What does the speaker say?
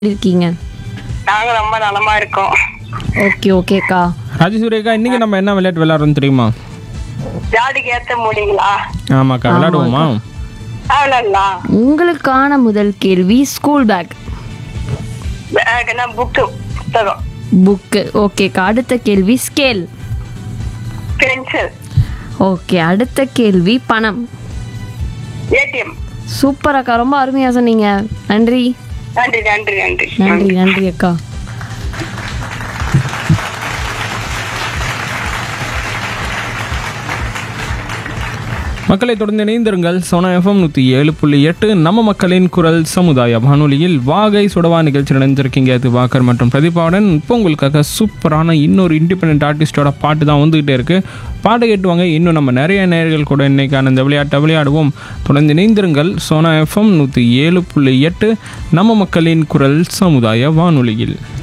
இருக்கீங்க நாங்க ரொம்ப நலமா இருக்கோம் ஓகே ஓகேக்கா ராஜேஸ்வரிக்கா இன்னைக்கு நம்ம என்ன விளையாட்டு விளையாடுறோம் தெரியுமா ஜாடிக்கு ஏத்த முடியுங்களா ஆமாக்கா விளையாடுவோமா அவ்வளோலாம் உங்களுக்கான முதல் கேள்வி ஸ்கூல் பேக் பேக்னா புக்கு புத்தகம் புக்கு ஓகேக்கா அடுத்த கேள்வி ஸ்கேல் பென்சில் ஓகே அடுத்த கேள்வி பணம் ஏடிஎம் சூப்பர் அக்கா ரொம்ப அருமையா சொன்னீங்க நன்றி நன்றி நன்றி நன்றி நன்றி நன்றி அக்கா மக்களை தொடர்ந்து இணைந்திருங்கள் சோனா எஃப்எம் நூற்றி ஏழு புள்ளி எட்டு நம்ம மக்களின் குரல் சமுதாய வானொலியில் வாகை சுடவா நிகழ்ச்சி நடந்திருக்கீங்க அது வாக்கர் மற்றும் பிரதீபாவுடன் இப்போ உங்களுக்காக சூப்பரான இன்னொரு இண்டிபெண்ட் ஆர்டிஸ்டோட பாட்டு தான் வந்துகிட்டே இருக்கு பாட்டு கேட்டுவாங்க இன்னும் நம்ம நிறைய நேயர்கள் கூட இன்னைக்கான இந்த விளையாட்டை விளையாடுவோம் தொடர்ந்து இணைந்திருங்கள் சோனா எஃப்எம் நூற்றி ஏழு புள்ளி எட்டு நம்ம மக்களின் குரல் சமுதாய வானொலியில்